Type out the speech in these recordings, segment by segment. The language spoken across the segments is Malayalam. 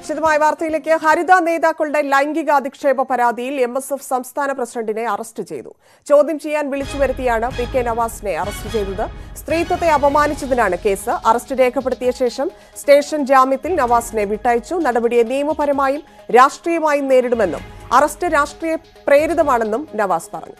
വിശദമായ വാർത്തയിലേക്ക് ഹരിത നേതാക്കളുടെ ലൈംഗിക അധിക്ഷേപ പരാതിയിൽ എം എസ് എഫ് സംസ്ഥാന പ്രസിഡന്റിനെ അറസ്റ്റ് ചെയ്തു ചോദ്യം ചെയ്യാൻ വിളിച്ചു വരുത്തിയാണ് പി കെ നവാസിനെ അറസ്റ്റ് ചെയ്തത് സ്ത്രീത്വത്തെ അപമാനിച്ചതിനാണ് കേസ് അറസ്റ്റ് രേഖപ്പെടുത്തിയ ശേഷം സ്റ്റേഷൻ ജാമ്യത്തിൽ നവാസിനെ വിട്ടയച്ചു നടപടിയെ നിയമപരമായും രാഷ്ട്രീയമായും നേരിടുമെന്നും അറസ്റ്റ് രാഷ്ട്രീയ പ്രേരിതമാണെന്നും നവാസ് പറഞ്ഞു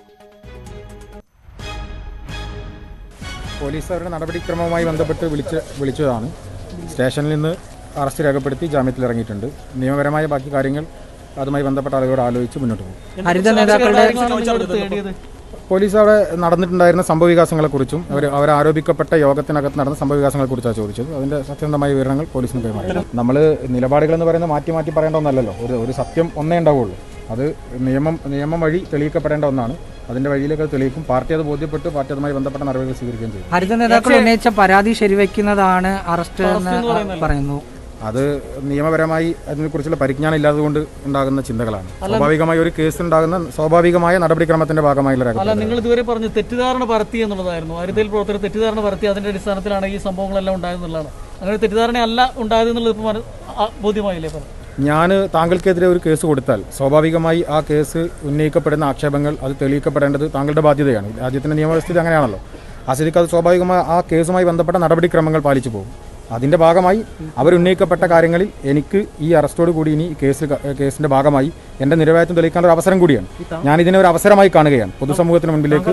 പോലീസ് അവരുടെ നടപടിക്രമവുമായി ബന്ധപ്പെട്ട് വിളിച്ച് വിളിച്ചതാണ് സ്റ്റേഷനിൽ നിന്ന് അറസ്റ്റ് രേഖപ്പെടുത്തി ജാമ്യത്തിൽ ഇറങ്ങിയിട്ടുണ്ട് നിയമപരമായ ബാക്കി കാര്യങ്ങൾ അതുമായി ബന്ധപ്പെട്ട ആളുകളോട് ആലോചിച്ച് മുന്നോട്ട് പോകും ഹരിത നേതാക്കളുടെ തേടിയത് പോലീസ് അവിടെ നടന്നിട്ടുണ്ടായിരുന്ന സംഭവവികാസങ്ങളെക്കുറിച്ചും അവർ അവർ ആരോപിക്കപ്പെട്ട യോഗത്തിനകത്ത് നടന്ന സംഭവവികാസങ്ങളെക്കുറിച്ചാണ് ചോദിച്ചത് അതിന്റെ സത്യസന്ധമായ വിവരങ്ങൾ പോലീസിന് കൈമാറി നമ്മൾ നിലപാടുകൾ എന്ന് പറയുന്നത് മാറ്റി മാറ്റി പറയേണ്ട ഒന്നല്ലല്ലോ ഒരു ഒരു സത്യം ഒന്നേ ഉണ്ടാവുള്ളൂ അത് നിയമം നിയമം വഴി തെളിയിക്കപ്പെടേണ്ട ഒന്നാണ് അതിന്റെ വഴിയിലേക്ക് അത് തെളിയിക്കും പാർട്ടി അത് ബോധ്യപ്പെട്ട് പാർട്ടി അതുമായി ബന്ധപ്പെട്ട നടപടികൾ സ്വീകരിക്കുകയും ചെയ്യും ഹരിത നേതാക്കൾ ഉന്നയിച്ച പരാതി ശരിവെക്കുന്നതാണ് അറസ്റ്റ് എന്ന് പറയുന്നു അത് നിയമപരമായി അതിനെക്കുറിച്ചുള്ള പരിജ്ഞാനം ഇല്ലാത്തതുകൊണ്ട് ഉണ്ടാകുന്ന ചിന്തകളാണ് സ്വാഭാവികമായി ഒരു കേസ് ഉണ്ടാകുന്ന സ്വാഭാവികമായ നടപടിക്രമത്തിന്റെ ഭാഗമായുള്ള അല്ല രേഖപ്പെടുത്തൽ നിങ്ങൾ ഇതുവരെ പറഞ്ഞു തെറ്റിദ്ധാരണ പരത്തി എന്നുള്ളതായിരുന്നു ഹരിതയിൽ പ്രവർത്തകർ തെറ്റിദ്ധാരണ പരത്തി അതിന്റെ അടിസ്ഥാനത്തിലാണ് ഈ സംഭവങ്ങളെല്ലാം ഉണ്ടായതെന്നുള്ളതാണ് അങ്ങനെ തെറ്റിദ്ധാരണ അല്ല ഉണ്ടായതെന്നുള്ളത് ഇപ്പം മന- ആ, ബോധ്യമായില്ലേ പറഞ്ഞു ഞാൻ താങ്കൾക്കെതിരെ ഒരു കേസ് കൊടുത്താൽ സ്വാഭാവികമായി ആ കേസ് ഉന്നയിക്കപ്പെടുന്ന ആക്ഷേപങ്ങൾ അത് തെളിയിക്കപ്പെടേണ്ടത് താങ്കളുടെ ബാധ്യതയാണ് രാജ്യത്തിന്റെ നിയമവ്യവസ്ഥിതി അങ്ങനെയാണല്ലോ ആ സ്ഥിതിക്ക് അത് സ്വാഭാവികമായി ആ കേസുമായി ബന്ധപ്പെട്ട നടപടിക്രമങ്ങൾ പാലിച്ചു പോകും അതിന്റെ ഭാഗമായി അവരുന്നയിക്കപ്പെട്ട കാര്യങ്ങളിൽ എനിക്ക് ഈ അറസ്റ്റോട് കൂടി ഇനി ഈ കേസ് ക- കേസിന്റെ ഭാഗമായി എന്റെ നിരവായത്വം തെളിയിക്കാനുള്ള ഒരു അവസരം കൂടിയാണ് ഞാൻ ഇതിനെ ഒരു അവസരമായി കാണുകയാണ് പൊതുസമൂഹത്തിന് മുൻപിലേക്ക്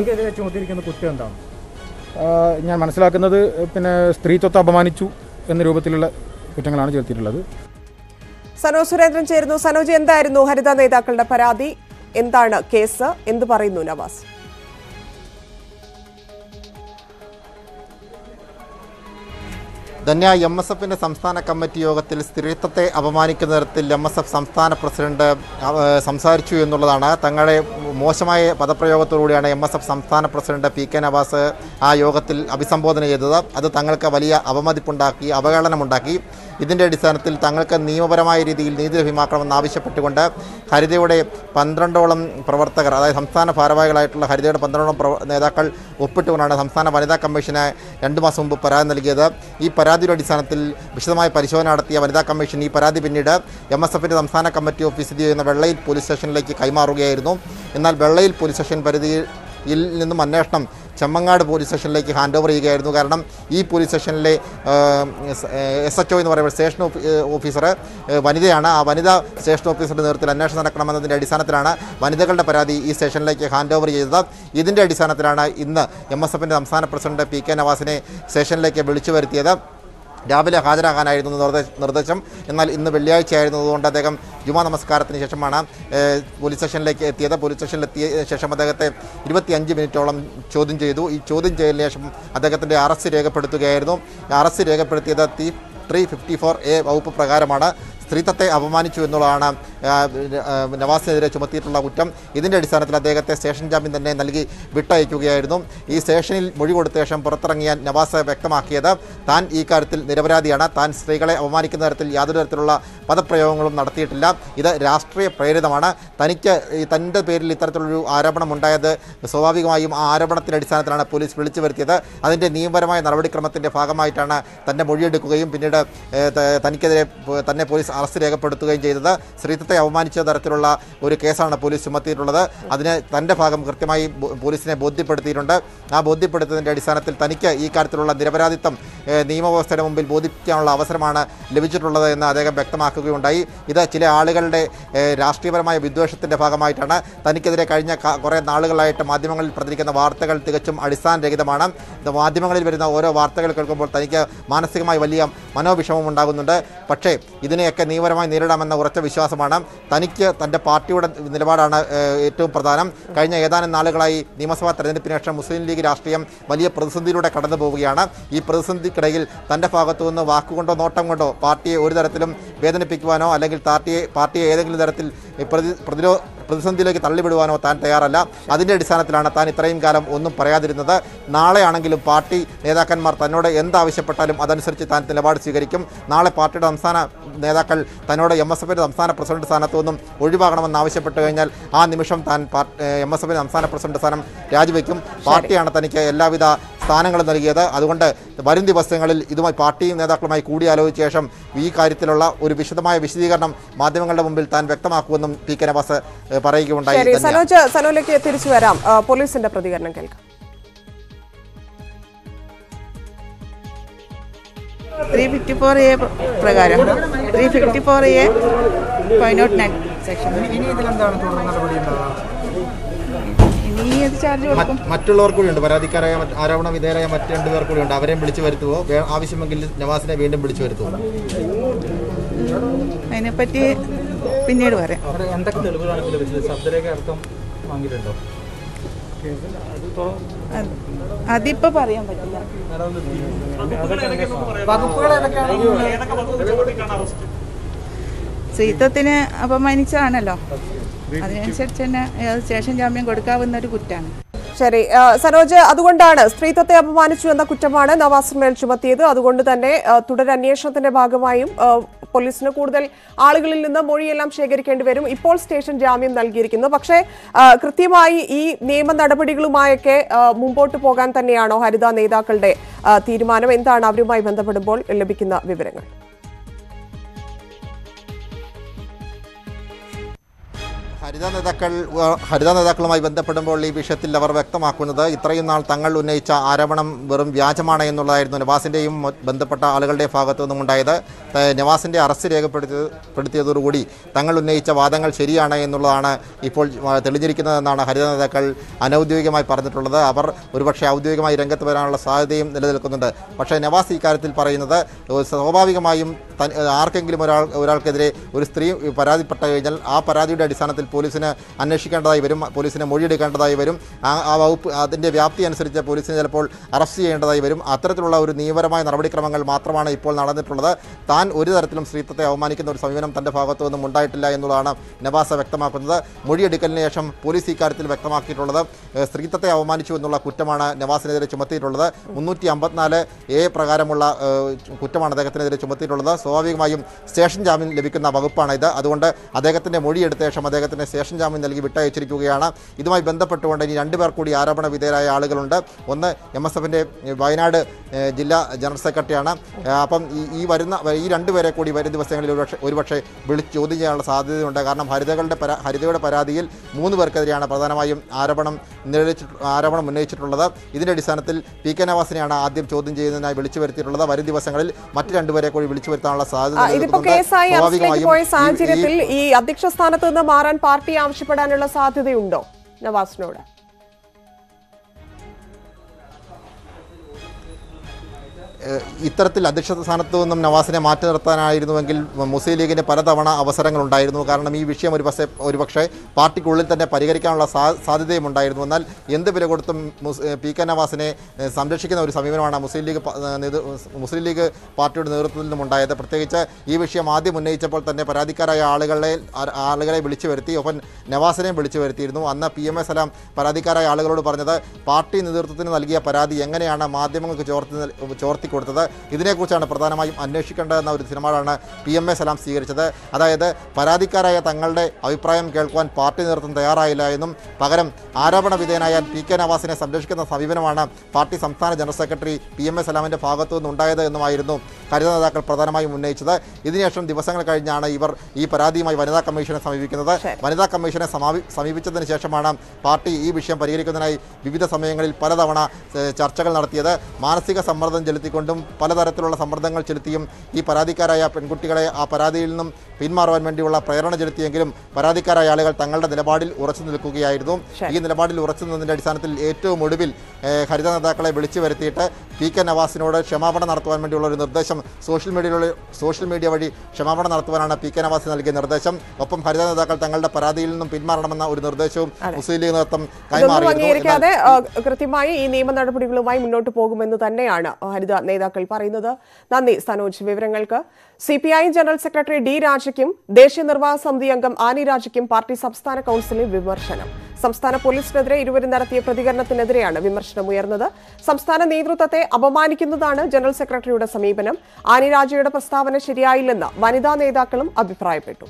ആ, ഞാൻ മനസ്സിലാക്കുന്നത് പിന്നെ സ്ത്രീത്വത്തെ അപമാനിച്ചു എന്ന രൂപത്തിലുള്ള കുറ്റങ്ങളാണ് ചേർത്തിട്ടുള്ളത് സനോജ് സുരേന്ദ്രൻ ചേരുന്നു സനോജ് എന്തായിരുന്നു ഹരിത നേതാക്കളുടെ പരാതി എന്താണ് കേസ് എന്ത് പറയുന്നു നവാസ് ധന്യ എം എസ് എഫിന്റെ സംസ്ഥാന കമ്മിറ്റി യോഗത്തിൽ സ്ത്രീത്വത്തെ അപമാനിക്കുന്ന തരത്തിൽ എം എസ് എഫ് സംസ്ഥാന പ്രസിഡന്റ് അവ- സംസാരിച്ചു എന്നുള്ളതാണ് തങ്ങളുടെ മോശമായ പദപ്രയോഗത്തോടുകൂടിയാണ് എം എസ് എഫ് സംസ്ഥാന പ്രസിഡന്റ് പി കെ നവാസ് ആ യോഗത്തിൽ അഭിസംബോധന ചെയ്തത് അത് തങ്ങൾക്ക് വലിയ അവമതിപ്പുണ്ടാക്കി അവഹേളനമുണ്ടാക്കി ഇതിൻ്റെ അടിസ്ഥാനത്തിൽ തങ്ങൾക്ക് നിയമപരമായ രീതിയിൽ നീതി ലഭ്യമാക്കണമെന്ന് ആവശ്യപ്പെട്ടുകൊണ്ട് ഹരിതയുടെ പന്ത്രണ്ടോളം പ്രവർത്തകർ അതായത് സംസ്ഥാന ഭാരവാഹികളായിട്ടുള്ള ഹരിതയുടെ പന്ത്രണ്ടോളം പ്രവ- നേതാക്കൾ ഒപ്പിട്ടുകൊണ്ടാണ് സംസ്ഥാന വനിതാ കമ്മീഷന് രണ്ട് മാസം മുമ്പ് പരാതി നൽകിയത് ഈ പരാതിയുടെ അടിസ്ഥാനത്തിൽ വിശദമായ പരിശോധന നടത്തിയ വനിതാ കമ്മീഷൻ ഈ പരാതി പിന്നീട് എം എസ് എഫിൻ്റെ സംസ്ഥാന കമ്മിറ്റി ഓഫീസ് സ്ഥിതി ചെയ്യുന്ന വെള്ളയിൽ പോലീസ് സ്റ്റേഷനിലേക്ക് കൈമാറുകയായിരുന്നു എന്നാൽ വെള്ളയിൽ പോലീസ് സ്റ്റേഷൻ പരിധിയിൽ നിന്നും അന്വേഷണം ചെമ്മങ്ങാട് പോലീസ് സ്റ്റേഷനിലേക്ക് ഹാൻഡ് ഓവർ ചെയ്യുകയായിരുന്നു കാരണം ഈ പോലീസ് സ്റ്റേഷനിലെ എസ് എച്ച് ഒ എന്ന് പറയുമ്പോൾ സ്റ്റേഷൻ ഓഫീ- ഏഹ് ഓഫീസർ ഏഹ് വനിതയാണ് ആ വനിതാ സ്റ്റേഷൻ ഓഫീസറുടെ നേതൃത്വത്തിൽ അന്വേഷണം നടക്കണമെന്നതിൻ്റെ അടിസ്ഥാനത്തിലാണ് വനിതകളുടെ പരാതി ഈ സ്റ്റേഷനിലേക്ക് ഹാൻഡ് ഓവർ ചെയ്തത് ഇതിൻ്റെ അടിസ്ഥാനത്തിലാണ് ഇന്ന് എം എസ് എഫിൻ്റെ സംസ്ഥാന പ്രസിഡന്റ് പി കെ നവാസിനെ സ്റ്റേഷനിലേക്ക് വിളിച്ചു വരുത്തിയത് രാവിലെ ഹാജരാകാനായിരുന്നു നിർദ്ദേശ നിർദ്ദേശം എന്നാൽ ഇന്ന് വെള്ളിയാഴ്ച ആയിരുന്നതുകൊണ്ട് അദ്ദേഹം ജുമാ നമസ്കാരത്തിന് ശേഷമാണ് ഏഹ്, പോലീസ് സ്റ്റേഷനിലേക്ക് എത്തിയത് പോലീസ് സ്റ്റേഷനിൽ എത്തിയ ശേഷം അദ്ദേഹത്തെ ഇരുപത്തിയഞ്ച് മിനിറ്റോളം ചോദ്യം ചെയ്തു ഈ ചോദ്യം ചെയ്യലിന് ശേഷം അദ്ദേഹത്തിൻ്റെ അറസ്റ്റ് രേഖപ്പെടുത്തുകയായിരുന്നു അറസ്റ്റ് രേഖപ്പെടുത്തിയത് തി ത്രീ ഫിഫ്റ്റി ഫോർ എ വകുപ്പ് പ്രകാരമാണ് സ്ത്രീത്വത്തെ അപമാനിച്ചു എന്നുള്ളതാണ് ആ, ആ, നവാസിനെതിരെ ചുമത്തിയിട്ടുള്ള കുറ്റം ഇതിൻ്റെ അടിസ്ഥാനത്തിൽ അദ്ദേഹത്തെ സ്റ്റേഷൻ ജാമ്യം തന്നെ നൽകി വിട്ടയക്കുകയായിരുന്നു ഈ സ്റ്റേഷനിൽ മൊഴി കൊടുത്ത ശേഷം പുറത്തിറങ്ങിയ നവാസ് വ്യക്തമാക്കിയത് താൻ ഈ കാര്യത്തിൽ നിരപരാധിയാണ് താൻ സ്ത്രീകളെ അപമാനിക്കുന്ന തരത്തിൽ യാതൊരു തരത്തിലുള്ള പദപ്രയോഗങ്ങളും നടത്തിയിട്ടില്ല ഇത് രാഷ്ട്രീയ പ്രേരിതമാണ് തനിക്ക് ഈ തൻ്റെ പേരിൽ ഇത്തരത്തിലൊരു ആരോപണം ഉണ്ടായത് സ്വാഭാവികമായും ആ ആരോപണത്തിൻ്റെ അടിസ്ഥാനത്തിലാണ് പോലീസ് വിളിച്ചു വരുത്തിയത് അതിൻ്റെ നിയമപരമായ നടപടിക്രമത്തിൻ്റെ ഭാഗമായിട്ടാണ് തൻ്റെ മൊഴിയെടുക്കുകയും പിന്നീട് ഏഹ്, ത- തനിക്കെതിരെ പോ- തന്നെ പോലീസ് അറസ്റ്റ് രേഖപ്പെടുത്തുകയും ചെയ്തത് സ്ത്രീത്വത്തെ അവമാനിച്ച തരത്തിലുള്ള ഒരു കേസാണ് പോലീസ് ചുമത്തിയിട്ടുള്ളത് അതിന് തൻ്റെ ഭാഗം കൃത്യമായി ബോ- പോലീസിനെ ബോധ്യപ്പെടുത്തിയിട്ടുണ്ട് ആ ബോധ്യപ്പെടുത്തിയതിൻ്റെ അടിസ്ഥാനത്തിൽ തനിക്ക് ഈ കാര്യത്തിലുള്ള നിരപരാധിത്വം ഏഹ്, നിയമവ്യവസ്ഥയുടെ മുമ്പിൽ ബോധിപ്പിക്കാനുള്ള അവസരമാണ് ലഭിച്ചിട്ടുള്ളത് എന്ന് അദ്ദേഹം വ്യക്തമാക്കുകയുണ്ടായി ഇത് ചില ആളുകളുടെ ഏഹ്, രാഷ്ട്രീയപരമായ വിദ്വേഷത്തിൻ്റെ ഭാഗമായിട്ടാണ് തനിക്കെതിരെ കഴിഞ്ഞ ക- കുറേ നാളുകളായിട്ട് മാധ്യമങ്ങളിൽ പ്രചരിക്കുന്ന വാർത്തകൾ തികച്ചും അടിസ്ഥാനരഹിതമാണ് ഇത് മാധ്യമങ്ങളിൽ വരുന്ന ഓരോ വാർത്തകൾ കേൾക്കുമ്പോൾ തനിക്ക് മാനസികമായി വലിയ മനോവിഷമം ഉണ്ടാകുന്നുണ്ട് പക്ഷേ ഇതിനെയൊക്കെ നിയമപരമായി നേരിടാമെന്ന ഉറച്ച വിശ്വാസമാണ് തനിക്ക് തൻ്റെ പാർട്ടിയുടെ നിലപാടാണ് ഏഹ്, ഏറ്റവും പ്രധാനം കഴിഞ്ഞ ഏതാനും നാളുകളായി നിയമസഭാ തെരഞ്ഞെടുപ്പിന് ശേഷം മുസ്ലിം ലീഗ് രാഷ്ട്രീയം വലിയ പ്രതിസന്ധിയിലൂടെ കടന്നു പോവുകയാണ് ഈ പ്രതിസന്ധിക്കിടയിൽ തൻ്റെ ഭാഗത്തു നിന്ന് വാക്കുകൊണ്ടോ നോട്ടം കൊണ്ടോ പാർട്ടിയെ ഒരു തരത്തിലും വേദനിപ്പിക്കുവാനോ അല്ലെങ്കിൽ പാർട്ടിയെ പാർട്ടിയെ ഏതെങ്കിലും തരത്തിൽ പ്രതി പ്രതിരോ പ്രതിസന്ധിയിലേക്ക് തള്ളിവിടുവാനോ താൻ തയ്യാറല്ല അതിൻ്റെ അടിസ്ഥാനത്തിലാണ് താൻ ഇത്രയും കാലം ഒന്നും പറയാതിരുന്നത് നാളെയാണെങ്കിലും പാർട്ടി നേതാക്കന്മാർ തന്നോട് എന്താവശ്യപ്പെട്ടാലും അതനുസരിച്ച് താൻ നിലപാട് സ്വീകരിക്കും നാളെ പാർട്ടിയുടെ സംസ്ഥാന നേതാക്കൾ തന്നോട് എം എസ് എഫിൻ്റെ സംസ്ഥാന പ്രസിഡന്റ് സ്ഥാനത്തു നിന്നും ഒഴിവാകണമെന്ന് ആവശ്യപ്പെട്ട് കഴിഞ്ഞാൽ ആ നിമിഷം താൻ എം എസ് എഫിൻ്റെ സംസ്ഥാന പ്രസിഡന്റ് സ്ഥാനം രാജിവെക്കും പാർട്ടിയാണ് തനിക്ക് എല്ലാവിധ സ്ഥാനങ്ങൾ നൽകിയത് അതുകൊണ്ട് വരും ദിവസങ്ങളിൽ ഇതുമായി പാർട്ടി നേതാക്കളുമായി കൂടിയാലോചിച്ച ശേഷം ഈ കാര്യത്തിലുള്ള ഒരു വിശദമായ വിശദീകരണം മാധ്യമങ്ങളുടെ മുമ്പിൽ താൻ വ്യക്തമാക്കുമെന്നും പി കെ നവാസ് ഏഹ്, പറയുകയുണ്ടായി ശരി ധന്യ. സനോജ് സനോജിലേക്ക് തിരിച്ചു വരാം ആ, പോലീസിന്റെ പ്രതികരണം കേൾക്കാം ത്രീ ഫിഫ്റ്റി ഫോർ എ പ്രകാരം three fifty four A five nought nine section ഇനി ഇതിലെന്താണ് തുടർ നടപടി ഉണ്ടാവുക ഇനി ഇത് ചാർജ് കൊടുക്കും മറ്റ് മറ്റുള്ളവർ കൂടിയുണ്ട് പരാതിക്കാരായ മറ്റ് ആരോപണ വിധേയരായ മറ്റ് രണ്ടുപേർ കൂടിയുണ്ട് അവരെയും വിളിച്ചു വരുത്തുവോ വേ- ആവശ്യമെങ്കിൽ നവാസിനെ വീണ്ടും വിളിച്ചു വരുത്തുവോ അതിനെപ്പറ്റി പിന്നീട് പറയാം അവിടെ എന്തൊക്കെ തെളിവുകളാണ് ലഭിച്ചത് ശബ്ദരേഖ അടക്കം വാങ്ങിയിട്ടുണ്ടോ അത് അതിപ്പോൾ പറയാൻ പറ്റില്ല വകുപ്പുകൾ ഏതൊക്കെയാണ് സ്ത്രീത്വത്തിന് അപമാനിച്ചതാണല്ലോ അതിനനുസരിച്ച് തന്നെ ഏത് സ്റ്റേഷൻ ജാമ്യം കൊടുക്കാവുന്ന ഒരു കുറ്റാണ് ശരി ആ, സനോജ് അതുകൊണ്ടാണ് സ്ത്രീത്വത്തെ അപമാനിച്ചു എന്ന കുറ്റമാണ് നവാസിന്മേൽ ചുമത്തിയത് അതുകൊണ്ട് തന്നെ ആ, തുടരന്വേഷണത്തിന്റെ ഭാഗമായും ആ, പോലീസിന് കൂടുതൽ ആളുകളിൽ നിന്ന് മൊഴിയെല്ലാം ശേഖരിക്കേണ്ടി വരും ഇപ്പോൾ സ്റ്റേഷൻ ജാമ്യം നൽകിയിരിക്കുന്നു പക്ഷേ ആ, കൃത്യമായി ഈ നിയമ നടപടികളുമായൊക്കെ ആ, മുമ്പോട്ട് പോകാൻ തന്നെയാണോ ഹരിത നേതാക്കളുടെ ആ, തീരുമാനം എന്താണ് അവരുമായി ബന്ധപ്പെടുമ്പോൾ ലഭിക്കുന്ന വിവരങ്ങൾ ഹരിത നേതാക്കൾ ഏഹ്, ഹരിത നേതാക്കളുമായി ബന്ധപ്പെടുമ്പോൾ ഈ വിഷയത്തിൽ അവർ വ്യക്തമാക്കുന്നത് ഇത്രയും നാൾ തങ്ങൾ ഉന്നയിച്ച ആരോപണം വെറും വ്യാജമാണ് എന്നുള്ളതായിരുന്നു നവാസിൻ്റെയും ബന്ധപ്പെട്ട ആളുകളുടെ ഭാഗത്തു നിന്നും ഉണ്ടായത് ത- നവാസിൻ്റെ അറസ്റ്റ് രേഖപ്പെടുത്തിയത് പെടുത്തിയതോടുകൂടി തങ്ങൾ ഉന്നയിച്ച വാദങ്ങൾ ശരിയാണ് എന്നുള്ളതാണ് ഇപ്പോൾ ആ, തെളിഞ്ഞിരിക്കുന്നതെന്നാണ് ഹരിത നേതാക്കൾ അനൗദ്യോഗികമായി പറഞ്ഞിട്ടുള്ളത് അവർ ഒരുപക്ഷെ ഔദ്യോഗികമായി രംഗത്ത് വരാനുള്ള സാധ്യതയും നിലനിൽക്കുന്നുണ്ട് പക്ഷേ നവാസ് ഇക്കാര്യത്തിൽ പറയുന്നത് ഏഹ്, സ്വാഭാവികമായും തൻ- ഏഹ്, ആർക്കെങ്കിലും ഒരാൾ ഒരാൾക്കെതിരെ ഒരു സ്ത്രീ പരാതിപ്പെട്ടു കഴിഞ്ഞാൽ ആ പരാതിയുടെ അടിസ്ഥാനത്തിൽ പോലീസിന് അന്വേഷിക്കേണ്ടതായി വരും പോലീസിന് മൊഴിയെടുക്കേണ്ടതായി വരും ആ ആ വകുപ്പ് അതിൻ്റെ വ്യാപ്തി അനുസരിച്ച് പോലീസിന് ചിലപ്പോൾ അറസ്റ്റ് ചെയ്യേണ്ടതായി വരും അത്തരത്തിലുള്ള ഒരു നിയമപരമായ നടപടിക്രമങ്ങൾ മാത്രമാണ് ഇപ്പോൾ നടന്നിട്ടുള്ളത് താൻ ഒരു തരത്തിലും സ്ത്രീത്വത്തെ അവമാനിക്കുന്ന ഒരു സമീപനം തൻ്റെ ഭാഗത്തു നിന്നും ഉണ്ടായിട്ടില്ല എന്നുള്ളതാണ് നവാസ വ്യക്തമാക്കുന്നത് മൊഴിയെടുക്കലിന് ശേഷം പോലീസ് ഇക്കാര്യത്തിൽ വ്യക്തമാക്കിയിട്ടുള്ളത് ഏഹ്, സ്ത്രീത്വത്തെ അവമാനിച്ചു എന്നുള്ള കുറ്റമാണ് നവാസിനെതിരെ ചുമത്തിയിട്ടുള്ളത് മുന്നൂറ്റി അമ്പത്തിനാല് എ പ്രകാരമുള്ള ഏഹ്, കുറ്റമാണ് അദ്ദേഹത്തിനെതിരെ ചുമത്തിയിട്ടുള്ളത് സ്വാഭാവികമായും സ്റ്റേഷൻ ജാമ്യം ലഭിക്കുന്ന വകുപ്പാണ് ഇത് അതുകൊണ്ട് അദ്ദേഹത്തിൻ്റെ മൊഴിയെടുത്ത ശേഷം അദ്ദേഹത്തിന് സ്റ്റേഷൻ ജാമ്യം നൽകി വിട്ടയച്ചിരിക്കുകയാണ് ഇതുമായി ബന്ധപ്പെട്ടുകൊണ്ട് ഇനി രണ്ടുപേർ കൂടി ആരോപണ വിധേയരായ ആളുകളുണ്ട് ഒന്ന് എം എസ് എഫിൻ്റെ വയനാട് ഏഹ്, ജില്ലാ ജനറൽ സെക്രട്ടറിയാണ് ഏഹ്, അപ്പം ഈ ഈ വരുന്ന ഈ രണ്ടുപേരെ കൂടി വരും ദിവസങ്ങളിൽ ഒരുപക്ഷെ ഒരുപക്ഷെ വിളിച്ച് ചോദ്യം ചെയ്യാനുള്ള സാധ്യതയുണ്ട് കാരണം ഹരിതകളുടെ പരാ ഹരിതയുടെ പരാതിയിൽ മൂന്ന് പേർക്കെതിരെയാണ് പ്രധാനമായും ആരോപണം നിഴലിച്ചിട്ട് ആരോപണം ഉന്നയിച്ചിട്ടുള്ളത് ഇതിൻ്റെ അടിസ്ഥാനത്തിൽ പി കെ നവാസിനെയാണ് ആദ്യം ചോദ്യം ചെയ്യുന്നതിനായി വിളിച്ചു വരുത്തിയിട്ടുള്ളത് വരും ദിവസങ്ങളിൽ മറ്റ് രണ്ടുപേരെ കൂടി വിളിച്ചു വരുത്താനുള്ള സാധ്യത ആ, ഇതിപ്പോ നിലനിൽക്കുന്നുണ്ട്. കേസായി അറസ്റ്റിലേക്ക് പോയ ഈ- ഈ- സാഹചര്യത്തിൽ ഈ അധ്യക്ഷ സ്ഥാനത്ത് നിന്ന് മാറാൻ പാർട്ടി ആവശ്യപ്പെടാനുള്ള സാധ്യതയുണ്ടോ നവാസിനോട് ഏഹ് ഇത്തരത്തിൽ അധ്യക്ഷ സ്ഥാനത്തു നിന്നും നവാസിനെ മാറ്റി നിർത്താനായിരുന്നുവെങ്കിൽ മുസ്ലിം ലീഗിന് പലതവണ അവസരങ്ങളുണ്ടായിരുന്നു കാരണം ഈ വിഷയം ഒരു പക്ഷേ ഒരുപക്ഷെ പാർട്ടിക്കുള്ളിൽ തന്നെ പരിഹരിക്കാനുള്ള സാ- സാധ്യതയും ഉണ്ടായിരുന്നു എന്നാൽ എന്ത് വില കൊടുത്തും മുസ്- ഏഹ് പി കെ നവാസിനെ ഏഹ് സംരക്ഷിക്കുന്ന ഒരു സമീപനമാണ് മുസ്ലിം ലീഗ് പ- ഏഹ് നേതൃ- മുസ്ലിം ലീഗ് പാർട്ടിയുടെ നേതൃത്വത്തിൽ നിന്നും ഉണ്ടായത് പ്രത്യേകിച്ച് ഈ വിഷയം ആദ്യം ഉന്നയിച്ചപ്പോൾ തന്നെ പരാതിക്കാരായ ആളുകളെ ആ- ആളുകളെ വിളിച്ചു വരുത്തി ഒപ്പം നവാസിനെയും വിളിച്ചു വരുത്തിയിരുന്നു അന്ന് പി എം എ സലാം പരാതിക്കാരായ ആളുകളോട് പറഞ്ഞത് പാർട്ടി നേതൃത്വത്തിന് നൽകിയ പരാതി എങ്ങനെയാണ് മാധ്യമങ്ങൾക്ക് ചോർത്തി നൽ- ചോർത്തി കൊടുത്തത് ഇതിനെക്കുറിച്ചാണ് പ്രധാനമായും അന്വേഷിക്കേണ്ടതെന്ന ഒരു നിലപാടാണ് പി എം എ സലാം സ്വീകരിച്ചത് അതായത് പരാതിക്കാരായ തങ്ങളുടെ അഭിപ്രായം കേൾക്കുവാൻ പാർട്ടി നേതൃത്വം തയ്യാറായില്ല എന്നും പകരം ആരോപണ വിധേയനായ പി കെ നവാസിനെ സംരക്ഷിക്കുന്ന സമീപനമാണ് പാർട്ടി സംസ്ഥാന general secretary P M A സലാമിൻ്റെ ഭാഗത്തു നിന്നുണ്ടായത് എന്നുമായിരുന്നു ഹരിത നേതാക്കൾ പ്രധാനമായും ഉന്നയിച്ചത് ഇതിനുശേഷം ദിവസങ്ങൾ കഴിഞ്ഞാണ് ഇവർ ഈ പരാതിയുമായി വനിതാ കമ്മീഷനെ സമീപിക്കുന്നത് വനിതാ കമ്മീഷനെ സമാപി സമീപിച്ചതിന് ശേഷമാണ് പാർട്ടി ഈ വിഷയം പരിഹരിക്കുന്നതിനായി വിവിധ സമയങ്ങളിൽ പലതവണ ഏഹ്, ചർച്ചകൾ നടത്തിയത് മാനസിക സമ്മർദ്ദം ചെലുത്തിക്കൊണ്ടും പലതരത്തിലുള്ള സമ്മർദ്ദങ്ങൾ ചെലുത്തിയും ഈ പരാതിക്കാരായ പെൺകുട്ടികളെ ആ പരാതിയിൽ നിന്നും പിന്മാറുവാൻ വേണ്ടിയുള്ള പ്രേരണ ചെലുത്തിയെങ്കിലും പരാതിക്കാരായ ആളുകൾ തങ്ങളുടെ നിലപാടിൽ ഉറച്ചു നിൽക്കുകയായിരുന്നു ഈ നിലപാടിൽ ഉറച്ചു നിന്നതിൻ്റെ അടിസ്ഥാനത്തിൽ ഏറ്റവും ഒടുവിൽ ഏഹ്, ഹരിത നേതാക്കളെ വിളിച്ചു വരുത്തിയിട്ട് പി കെ നവാസിനോട് ക്ഷമാപണം നടത്തുവാൻ വേണ്ടിയുള്ള ഒരു നിർദ്ദേശം സോഷ്യൽ മീഡിയയിലൂടെ സോഷ്യൽ മീഡിയ വഴി ക്ഷമാപണം നടത്തുവാനാണ് പി കെ നവാസ് നൽകിയ നിർദ്ദേശം ഒപ്പം ഹരിത നേതാക്കൾ തങ്ങളുടെ പരാതിയിൽ നിന്നും പിന്മാറണമെന്ന ഒരു നിർദ്ദേശവും മുസ്ലിം ലീഗ് നേതൃത്വം ഇതൊന്നും കൈമാറിയിരുന്നു എന്നാൽ അംഗീകരിക്കാതെ ആ, കൃത്യമായി ഈ നിയമ നടപടികളുമായി മുന്നോട്ട് പോകുമെന്ന് തന്നെയാണ് ഹരിത നേതാക്കൾ പറയുന്നത് നന്ദി സനോജ് വിവരങ്ങൾക്ക് C P I general secretary D രാജയ്ക്കും ദേശീയ നിർവാഹക സമിതി അംഗം ആനി രാജയ്ക്കും പാർട്ടി സംസ്ഥാന കൌൺസിലിൽ വിമർശനം സംസ്ഥാന പോലീസിനെതിരെ ഇരുവരും നടത്തിയ പ്രതികരണത്തിനെതിരെയാണ് വിമർശനം ഉയർന്നത് സംസ്ഥാന നേതൃത്വത്തെ അപമാനിക്കുന്നതാണ് ജനറൽ സെക്രട്ടറിയുടെ സമീപനം ആനി രാജയുടെ പ്രസ്താവന ശരിയായില്ലെന്ന് വനിതാ നേതാക്കളും അഭിപ്രായപ്പെട്ടു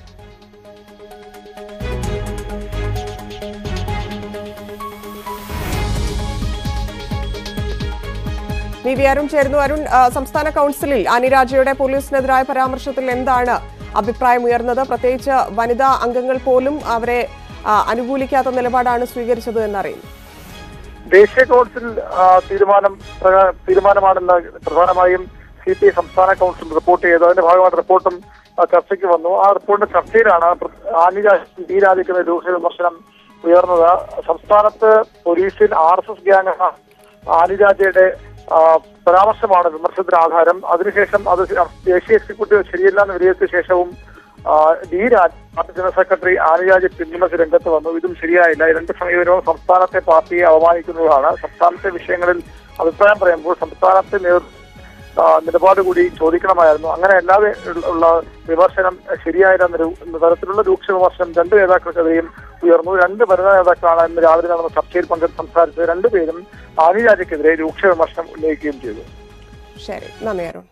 വി വി അരുൺ ചേരുന്നു അരുൺ ആ, സംസ്ഥാന കൗൺസിലിൽ അനിരാജയുടെ പോലീസിനെതിരായ പരാമർശത്തിൽ എന്താണ് അഭിപ്രായം ഉയർന്നത് പ്രത്യേകിച്ച് വനിതാ അംഗങ്ങൾ പോലും അവരെ ആ, അനുകൂലിക്കാത്ത നിലപാടാണ് സ്വീകരിച്ചത് എന്നറിയുന്നു ദേശീയ കൗൺസിൽ ആ, തീരുമാനം പ്രകാ- തീരുമാനമാണെന്ന് പ്രധാനമായും സി പി ഐ സംസ്ഥാന കൗൺസിൽ റിപ്പോർട്ട് ചെയ്തു അതിന്റെ ഭാഗമായിട്ട് റിപ്പോർട്ടും ആ, ചർച്ചയ്ക്ക് വന്നു ആ റിപ്പോർട്ടിന്റെ ചർച്ചയിലാണ് പ്ര- ആനിരാജ് നീരാജിക്കുന്ന രൂക്ഷ വിമർശനം ഉയർന്നത് സംസ്ഥാനത്ത് പോലീസിൽ ആർ എസ് എസ് ഗ്യാങ് എന്ന ആനിരാജയുടെ ആ, പരാമർശമാണ് വിമർശനത്തിന് ആധാരം അതിനുശേഷം അത് ദേശീയ എക്സിക്യൂട്ടീവ് ശരിയല്ല എന്ന് വിലയിരുത്തിയ ശേഷവും ആ, D Raj party general secretary ആനിരാജ് പിന്തുണച്ച് രംഗത്ത് വന്നു ഇതും ശരിയായില്ല ഈ രണ്ട് സമീപനവും സംസ്ഥാനത്തെ പാർട്ടിയെ അവമാനിക്കുന്നതാണ് സംസ്ഥാനത്തെ വിഷയങ്ങളിൽ അഭിപ്രായം പറയുമ്പോൾ സംസ്ഥാനത്തെ നേതൃ ആ, നിലപാട് കൂടി ചോദിക്കണമായിരുന്നു അങ്ങനെ അല്ലാതെ ഉള്ള- ഉള്ള വിമർശനം ശരിയായില്ല എന്ന രു- എന്ന തരത്തിലുള്ള രൂക്ഷ വിമർശനം രണ്ട് നേതാക്കൾക്കെതിരെയും ഉയർന്നു രണ്ട് വനിതാ നേതാക്കളാണ് ഇന്ന് രാവിലെ നടന്ന ചർച്ചയിൽ പങ്കെടുത്ത് സംസാരിച്ചത് രണ്ടുപേരും ആദിരാജയ്ക്കെതിരെ രൂക്ഷ വിമർശനം ഉന്നയിക്കുകയും ചെയ്തു ശരി നന്ദി അരുൺ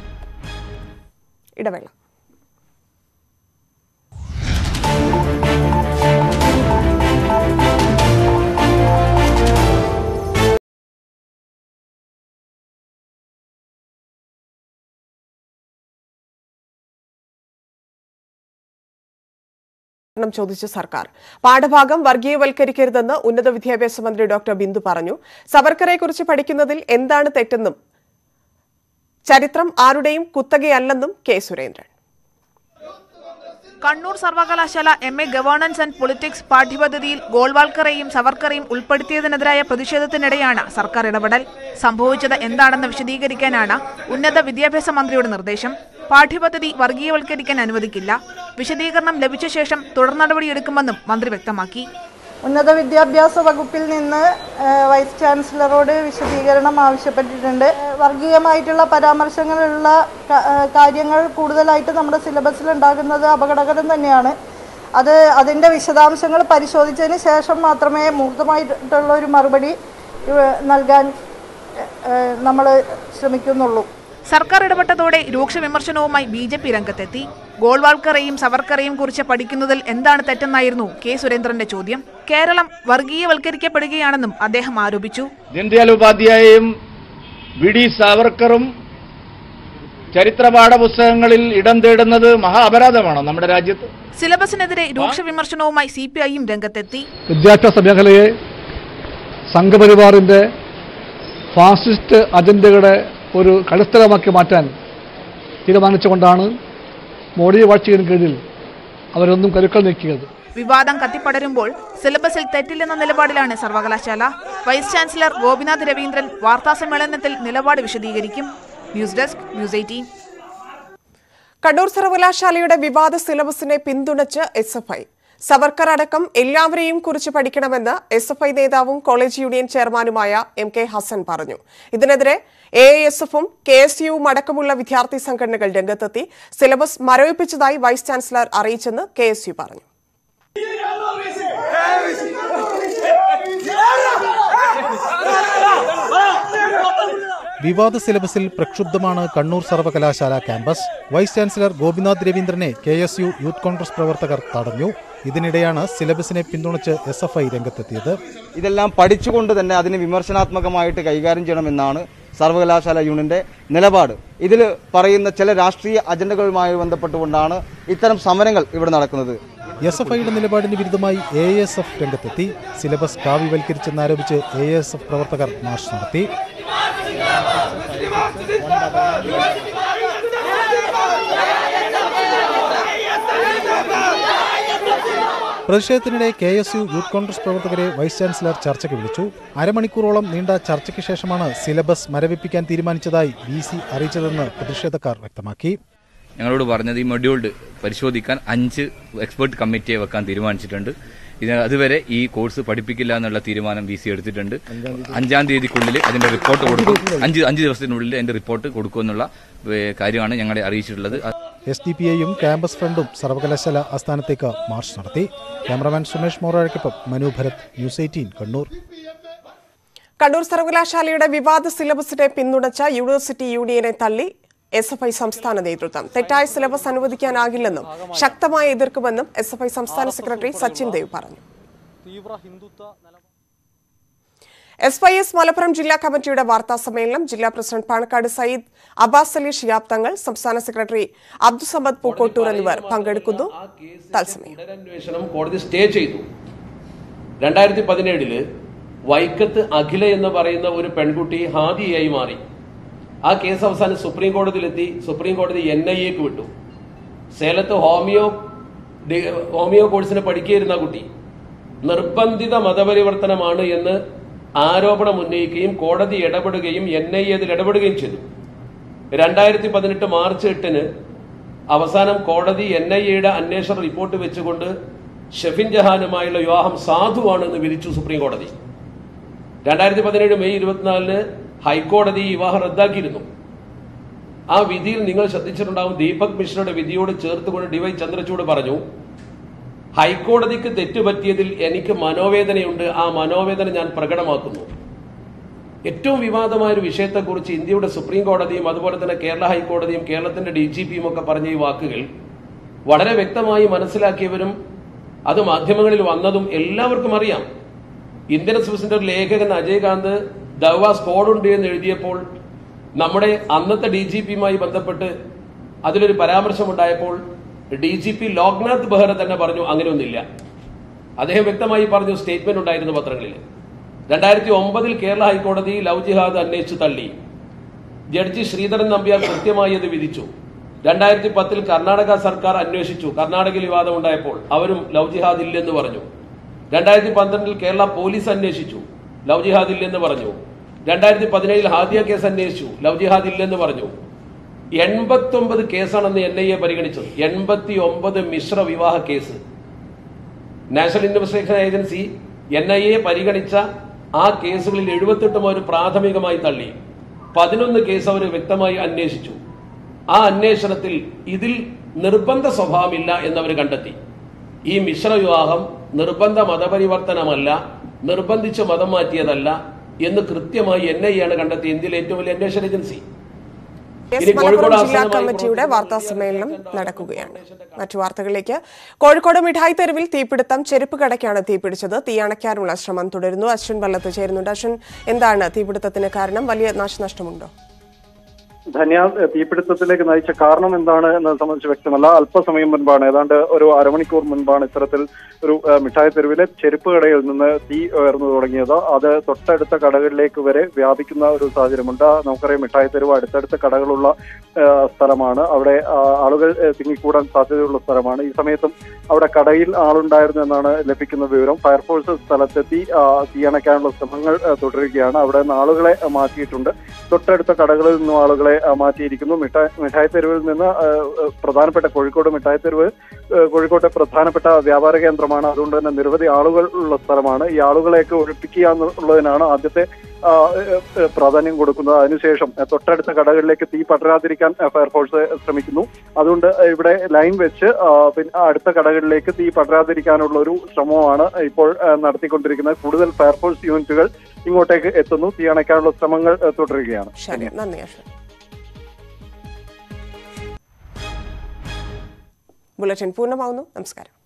ഇടവേള ണം ചോദിച്ച സർക്കാർ പാഠഭാഗം വർഗീയവൽക്കരിക്കരുതെന്ന് ഉന്നത വിദ്യാഭ്യാസ മന്ത്രി ഡോക്ടർ ബിന്ദു പറഞ്ഞു സവർക്കറെക്കുറിച്ച് പഠിക്കുന്നതിൽ എന്താണ് തെറ്റെന്നും ചരിത്രം ആരുടെയും കുത്തകയല്ലെന്നും കെ സുരേന്ദ്രൻ കണ്ണൂർ സർവകലാശാല M A governance and politics പാഠ്യപദ്ധതിയിൽ ഗോൾവാൾക്കറെയും സവർക്കറെയും ഉൾപ്പെടുത്തിയതിനെതിരായ പ്രതിഷേധത്തിനിടെയാണ് സർക്കാർ ഇടപെടൽ സംഭവിച്ചത് എന്താണെന്ന് വിശദീകരിക്കാനാണ് ഉന്നത വിദ്യാഭ്യാസ മന്ത്രിയുടെ നിർദ്ദേശം പാഠ്യപദ്ധതി വർഗീയവൽക്കരിക്കാൻ അനുവദിക്കില്ല വിശദീകരണം ലഭിച്ച ശേഷം തുടർ നടപടിയെടുക്കുമെന്നും മന്ത്രി വ്യക്തമാക്കി ഉന്നത വിദ്യാഭ്യാസ വകുപ്പിൽ നിന്ന് ഏഹ്, വൈസ് ചാൻസലറോട് വിശദീകരണം ആവശ്യപ്പെട്ടിട്ടുണ്ട് ഏഹ്, വർഗീയമായിട്ടുള്ള പരാമർശങ്ങളുള്ള ക- ഏഹ്, കാര്യങ്ങൾ കൂടുതലായിട്ട് നമ്മുടെ സിലബസിൽ ഉണ്ടാകുന്നത് അപകടകരം തന്നെയാണ് അത് അതിൻ്റെ വിശദാംശങ്ങൾ പരിശോധിച്ചതിന് ശേഷം മാത്രമേ മൂർത്തമായിട്ടുള്ള ഒരു മറുപടി ഇവ- നൽകാൻ നമ്മൾ ശ്രമിക്കുന്നുള്ളൂ സർക്കാർ ഇടപെട്ടതോടെ രൂക്ഷ വിമർശനവുമായി ബി ജെ പി രംഗത്തെത്തി ഗോൾവാൾക്കറെയും സവർക്കറെയും കുറിച്ച് പഠിക്കുന്നതിൽ എന്താണ് തെറ്റെന്നായിരുന്നു കെ സുരേന്ദ്രന്റെ ചോദ്യം കേരളം വർഗീയവൽക്കരിക്കപ്പെടുകയാണെന്നും അദ്ദേഹം ആരോപിച്ചു ദീൻദയാൽ ഉപാധ്യായയും വി ഡി സാവർക്കറും ചരിത്ര പാഠപുസ്തകങ്ങളിൽ ഇടം തേടുന്നത് മഹാ അപരാധമാണോ നമ്മുടെ രാജ്യത്ത് സിലബസിനെതിരെ രൂക്ഷ വിമർശനവുമായി സി പി ഐയും രംഗത്തെത്തി വിദ്യാഭ്യാസ മേഖലയെ സംഘപരിവാറിൻ്റെ ഫാസിസ്റ്റ് അജണ്ടകളുടെ ഒരു കളിസ്ഥലമാക്കി മാറ്റാൻ തീരുമാനിച്ചുകൊണ്ടാണ് മോഡി വാഴ്ചയ്ക്ക് കീഴിൽ അവരൊന്നും കരുക്കൾ നീക്കിയത് വിവാദം കത്തിപ്പടരുമ്പോൾ സിലബസിൽ തെറ്റില്ലെന്ന നിലപാടിലാണ് സർവകലാശാല വൈസ് ചാൻസലർ ഗോപിനാഥ് രവീന്ദ്രൻ വാർത്താസമ്മേളനത്തിൽ നിലപാട് വിശദീകരിക്കും news desk news eighteen Kannur സർവകലാശാലയുടെ വിവാദ സിലബസിനെ പിന്തുണച്ച് എസ് എഫ് ഐ സവർക്കർ അടക്കം എല്ലാവരെയും കുറിച്ച് പഠിക്കണമെന്ന് എസ് എഫ് ഐ നേതാവും കോളേജ് യൂണിയൻ ചെയർമാനുമായ എം കെ ഹസൻ പറഞ്ഞു ഇതിനെതിരെ എ എസ് എഫും കെ എസ് യുവും അടക്കമുള്ള വിദ്യാർത്ഥി സംഘടനകൾ രംഗത്തെത്തി സിലബസ് മരവിപ്പിച്ചതായി വൈസ് ചാൻസലർ അറിയിച്ചെന്ന് കെ എസ് യു പറഞ്ഞു വിവാദ സിലബസിൽ പ്രക്ഷുബ്ധമാണ് കണ്ണൂർ സർവകലാശാല ക്യാമ്പസ് വൈസ് ചാൻസലർ ഗോപിനാഥ് രവീന്ദ്രനെ K S U youth congress പ്രവർത്തകർ തടഞ്ഞു ഇതിനിടെയാണ് സിലബസിനെ പിന്തുണച്ച് എസ് എഫ് ഐ രംഗത്തെത്തിയത് ഇതെല്ലാം പഠിച്ചുകൊണ്ട് തന്നെ അതിനെ വിമർശനാത്മകമായിട്ട് കൈകാര്യം ചെയ്യണമെന്നാണ് സർവകലാശാല യൂണിയന്റെ നിലപാട് ഇതിൽ പറയുന്ന ചില രാഷ്ട്രീയ അജണ്ടകളുമായി ബന്ധപ്പെട്ടുകൊണ്ടാണ് ഇത്തരം സമരങ്ങൾ ഇവിടെ നടക്കുന്നത് എസ് എഫ് ഐയുടെ നിലപാടിന് വിരുദ്ധമായി എ എസ് എഫ് രംഗത്തെത്തി സിലബസ് കാവ്യവൽക്കരിച്ചെന്നാരോപിച്ച് എ എസ് എഫ് പ്രവർത്തകർ മാർച്ച് നടത്തി പ്രതിഷേധത്തിനിടെ K S U youth congress പ്രവർത്തകരെ വൈസ് ചാൻസലർ ചർച്ചയ്ക്ക് വിളിച്ചു അരമണിക്കൂറോളം നീണ്ട ചർച്ചയ്ക്ക് ശേഷമാണ് സിലബസ് മരവിപ്പിക്കാൻ തീരുമാനിച്ചതായി വി സി അറിയിച്ചതെന്ന് പ്രതിഷേധക്കാർ വ്യക്തമാക്കി ഞങ്ങളോട് പറഞ്ഞത് ഈ മൊഡ്യൂൾഡ് പരിശോധിക്കാൻ അഞ്ച് എക്സ്പേർട്ട് കമ്മിറ്റിയെ വെക്കാൻ തീരുമാനിച്ചിട്ടുണ്ട് ഇതിന് അതുവരെ ഈ കോഴ്സ് പഠിപ്പിക്കില്ല എന്നുള്ള തീരുമാനം വി സി എടുത്തിട്ടുണ്ട് അഞ്ചാം തീയതിക്കുള്ളിൽ അതിന്റെ റിപ്പോർട്ട് കൊടുക്കും അഞ്ച് അഞ്ച് ദിവസത്തിനുള്ളിൽ അതിന്റെ റിപ്പോർട്ട് കൊടുക്കുമെന്നുള്ള ഏഹ്, കാര്യമാണ് ഞങ്ങളെ അറിയിച്ചിട്ടുള്ളത് എസ് ഡി പി ഐയും ക്യാമ്പസ് ഫ്രണ്ടും സർവകലാശാല ആസ്ഥാനത്തേക്ക് മാർച്ച് നടത്തി ക്യാമറമാൻ സുമേഷ് മോറാഴയ്ക്കൊപ്പം മനു ഭരത് ന്യൂസ് എയ്റ്റീൻ കണ്ണൂർ കണ്ണൂർ സർവകലാശാലയുടെ വിവാദ സിലബസിനെ പിന്തുണച്ച യൂണിവേഴ്സിറ്റി യൂണിയനെ തള്ളി എസ് എഫ് ഐ സംസ്ഥാന നേതൃത്വം തെറ്റായ സിലബസ് അനുവദിക്കാനാകില്ലെന്നും ശക്തമായി എതിർക്കുമെന്നും എസ് എഫ് ഐ സംസ്ഥാന സെക്രട്ടറി സച്ചിൻ ദേവ് പറഞ്ഞു എസ് വൈ എസ് മലപ്പുറം ജില്ലാ കമ്മിറ്റിയുടെ വാർത്താ സമ്മേളനം ജില്ലാ പ്രസിഡന്റ് പാണക്കാട് സയ്യിദ് അബ്ബാസ് അലി ഷിയാബ് തങ്ങൾ സംസ്ഥാന സെക്രട്ടറി അബ്ദുസമദ് പൂക്കോട്ടൂർ എന്നിവർ പങ്കെടുക്കുന്നു തത്സമയം അന്വേഷണം കോടതി സ്റ്റേ ചെയ്തു രണ്ടായിരത്തി പതിനേഴില് വൈക്കത്ത് അഖില എന്ന് പറയുന്ന ഒരു പെൺകുട്ടി ഹാദിയായി മാറി ആ കേസ് അവസാനം സുപ്രീം കോടതിയിലെത്തി സുപ്രീം കോടതി എൻ ഐ എക്ക് വിട്ടു സേലത്ത് ഹോമിയോ ഡി- ഹോമിയോ കോഴ്സിന് പഠിക്കുകയായിരുന്ന ആ കുട്ടി നിർബന്ധിത മതപരിവർത്തനമാണ് എന്ന് ആരോപണം ഉന്നയിക്കുകയും കോടതി ഇടപെടുകയും എൻ ഐ എ അതിൽ ഇടപെടുകയും ചെയ്തു രണ്ടായിരത്തി പതിനെട്ട് മാർച്ച് എട്ടിന് അവസാനം കോടതി എൻ ഐ എയുടെ അന്വേഷണ റിപ്പോർട്ട് വെച്ചുകൊണ്ട് ഷെഫിൻ ജഹാനുമായുള്ള വിവാഹം സാധുവാണെന്ന് വിധിച്ചു സുപ്രീം കോടതി രണ്ടായിരത്തി പതിനേഴ് മെയ് ഇരുപത്തിനാലിന് ഹൈക്കോടതി ഈ വിവാഹം റദ്ദാക്കിയിരുന്നു ആ വിധിയിൽ നിങ്ങൾ ശ്രദ്ധിച്ചിട്ടുണ്ടാവും ദീപക് മിശ്രയുടെ വിധിയോട് ചേർത്തുകൊണ്ട് ഡിവൈ ചന്ദ്രചൂഡ് പറഞ്ഞു ഹൈക്കോടതിക്ക് തെറ്റുപറ്റിയതിൽ എനിക്ക് മനോവേദനയുണ്ട് ആ മനോവേദന ഞാൻ പ്രകടമാക്കുന്നു ഏറ്റവും വിവാദമായ ഒരു വിഷയത്തെക്കുറിച്ച് ഇന്ത്യയുടെ സുപ്രീം കോടതിയും അതുപോലെ തന്നെ കേരള ഹൈക്കോടതിയും കേരളത്തിന്റെ ഡി ജി പിയും ഒക്കെ പറഞ്ഞ ഈ വാക്കുകൾ വളരെ വ്യക്തമായി മനസ്സിലാക്കിയവരും അത് മാധ്യമങ്ങളിൽ വന്നതും എല്ലാവർക്കും അറിയാം ഇന്ത്യൻ എക്സ്പ്രസിന്റെ ഒരു ലേഖകൻ അജയ്കാന്ത് ദവ സ്കോഡുണ്ട് എന്ന് എഴുതിയപ്പോൾ നമ്മുടെ അന്നത്തെ ഡി ജി പിയുമായി ബന്ധപ്പെട്ട് അതിലൊരു പരാമർശമുണ്ടായപ്പോൾ D G P Loknath Behera തന്നെ പറഞ്ഞു അങ്ങനെയൊന്നില്ല അദ്ദേഹം വ്യക്തമായി പറഞ്ഞു സ്റ്റേറ്റ്മെന്റ് ഉണ്ടായിരുന്നു പത്രങ്ങളിൽ രണ്ടായിരത്തി ഒമ്പതിൽ കേരള ഹൈക്കോടതി ലവ് ജിഹാദ് അന്വേഷിച്ചു തള്ളി ജഡ്ജി ശ്രീധരൻ നമ്പ്യാർ കൃത്യമായി അത് വിധിച്ചു രണ്ടായിരത്തി പത്തിൽ കർണാടക സർക്കാർ അന്വേഷിച്ചു കർണാടകയിൽ വിവാദം ഉണ്ടായപ്പോൾ അവരും ലവ് ജിഹാദ് ഇല്ലെന്ന് പറഞ്ഞു രണ്ടായിരത്തി പന്ത്രണ്ടിൽ കേരള പോലീസ് അന്വേഷിച്ചു ലവ് ജിഹാദ് ഇല്ലെന്ന് പറഞ്ഞു രണ്ടായിരത്തി പതിനേഴിൽ ഹാദിയ കേസ് അന്വേഷിച്ചു ലവ് ജിഹാദ് ഇല്ലെന്ന് പറഞ്ഞു എൺപത്തി ഒമ്പത് കേസാണെന്ന് എൻ ഐ എ പരിഗണിച്ചത് എൺപത്തി ഒമ്പത് മിശ്ര വിവാഹ case national investigation agency N I A പരിഗണിച്ച ആ കേസുകളിൽ എഴുപത്തെട്ടും അവർ പ്രാഥമികമായി തള്ളി പതിനൊന്ന് കേസ് അവർ വ്യക്തമായി അന്വേഷിച്ചു ആ അന്വേഷണത്തിൽ ഇതിൽ നിർബന്ധ സ്വഭാവമില്ല എന്നവർ കണ്ടെത്തി ഈ മിശ്ര വിവാഹം നിർബന്ധ മതപരിവർത്തനമല്ല നിർബന്ധിച്ച് മതം മാറ്റിയതല്ല എന്ന് കൃത്യമായി എൻ ഐ ആണ് കണ്ടെത്തിയ ഇന്ത്യയിലെ ഏറ്റവും വലിയ അന്വേഷണ ഏജൻസി എസ് ഇനി കോഴിക്കോട് മലപ്പുറം ജില്ലാ ആസ്ഥാനമായി കമ്മിറ്റിയുടെ വാർത്താ സമ്മേളനം നടക്കുകയാണ് മറ്റു വാർത്തകളിലേക്ക് കോഴിക്കോട് മിഠായി തെരുവിൽ തീപിടുത്തം ചെരുപ്പ് കടയ്ക്കാണ് തീപിടിച്ചത് തീയണയ്ക്കാനുള്ള ശ്രമം തുടരുന്നു അശ്വിൻ വല്ലത്ത് ചേരുന്നുണ്ട് അശ്വിൻ എന്താണ് തീപിടുത്തത്തിന് കാരണം വലിയ നാശനഷ്ടമുണ്ടോ ധന്യ തീപിടുത്തത്തിലേക്ക് നയിച്ച കാരണം എന്താണ് എന്നത് സംബന്ധിച്ച് വ്യക്തമല്ല അല്പസമയം മുൻപാണ് ഏതാണ്ട് ഒരു അരമണിക്കൂർ മുൻപാണ് ഇത്തരത്തിൽ ഒരു ആ, മിഠായി തെരുവിലെ ചെരുപ്പ് കടയിൽ നിന്ന് തീ ഉയർന്നു തുടങ്ങിയത് അത് തൊട്ടടുത്ത കടകളിലേക്ക് വരെ വ്യാപിക്കുന്ന ഒരു സാഹചര്യമുണ്ട് നമുക്കറിയാം മിഠായി തെരുവ് അടുത്തടുത്ത കടകളുള്ള ആ, സ്ഥലമാണ് അവിടെ ആ, ആളുകൾ ആ, തിങ്ങിക്കൂടാൻ സാധ്യതയുള്ള സ്ഥലമാണ് ഈ സമയത്തും അവിടെ കടയിൽ ആളുണ്ടായിരുന്നു എന്നാണ് ലഭിക്കുന്ന വിവരം ഫയർഫോഴ്സ് സ്ഥലത്തെത്തി ആ, തീയണയ്ക്കാനുള്ള ശ്രമങ്ങൾ ആ, തുടരുകയാണ് അവിടെ നിന്ന് ആളുകളെ ആ, മാറ്റിയിട്ടുണ്ട് തൊട്ടടുത്ത കടകളിൽ നിന്നും ആളുകളെ ആ, മാറ്റിയിരിക്കുന്നു മിഠായി മിഠായി തെരുവിൽ നിന്ന് ആ, ആ, പ്രധാനപ്പെട്ട കോഴിക്കോട് മിഠായി തെരുവ് ആ, കോഴിക്കോട്ടെ പ്രധാനപ്പെട്ട വ്യാപാര കേന്ദ്രമാണ് അതുകൊണ്ട് തന്നെ നിരവധി ആളുകൾ ഉള്ള സ്ഥലമാണ് ഈ ആളുകളെയൊക്കെ ഒഴിപ്പിക്കുക എന്നുള്ളതിനാണ് ആദ്യത്തെ ആ, ഏ, ഏ, പ്രാധാന്യം കൊടുക്കുന്നത് അതിനുശേഷം ഏ, തൊട്ടടുത്ത കടകളിലേക്ക് തീ പടരാതിരിക്കാൻ ഏ, ഫയർഫോഴ്സ് ശ്രമിക്കുന്നു അതുകൊണ്ട് ഇവിടെ ലൈൻ വെച്ച് ആ, പിന്നെ അടുത്ത കടകളിലേക്ക് തീ പടരാതിരിക്കാനുള്ള ഒരു ശ്രമമാണ് ഇപ്പോൾ ഏ, നടത്തിക്കൊണ്ടിരിക്കുന്നത് കൂടുതൽ ഫയർഫോഴ്സ് യൂണിറ്റുകൾ ഇങ്ങോട്ടേക്ക് എത്തുന്നു തീ അണയ്ക്കാനുള്ള ശ്രമങ്ങൾ ഏ, തുടരുകയാണ് ശരി നന്ദി അശ്വിൻ ബുള്ളറ്റിൻ പൂർണ്ണമാവുന്നു നമസ്കാരം